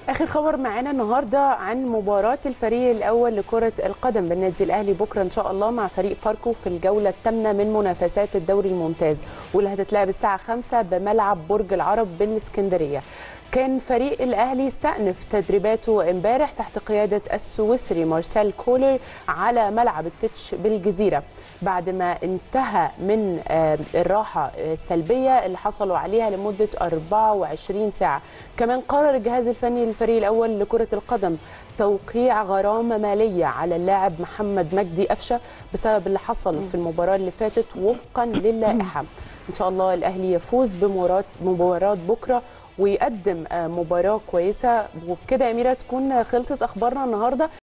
اخر خبر معانا النهارده عن مباراه الفريق الاول لكره القدم بالنادي الاهلي بكره ان شاء الله مع فريق فاركو في الجوله الثامنه من منافسات الدوري الممتاز واللي هتتلعب الساعه 5 بملعب برج العرب بالاسكندريه كان فريق الاهلي استأنف تدريباته امبارح تحت قياده السويسري مارسيل كولر على ملعب التتش بالجزيره بعد ما انتهى من الراحه السلبيه اللي حصلوا عليها لمده 24 ساعه كمان قرر الجهاز الفني للفريق الاول لكره القدم توقيع غرامه ماليه على اللاعب محمد مجدي قفشه بسبب اللي حصل في المباراه اللي فاتت وفقا للائحه ان شاء الله الاهلي يفوز بمباراه مباراه بكره ويقدم مباراه كويسه وبكده يا اميره تكون خلصت اخبارنا النهارده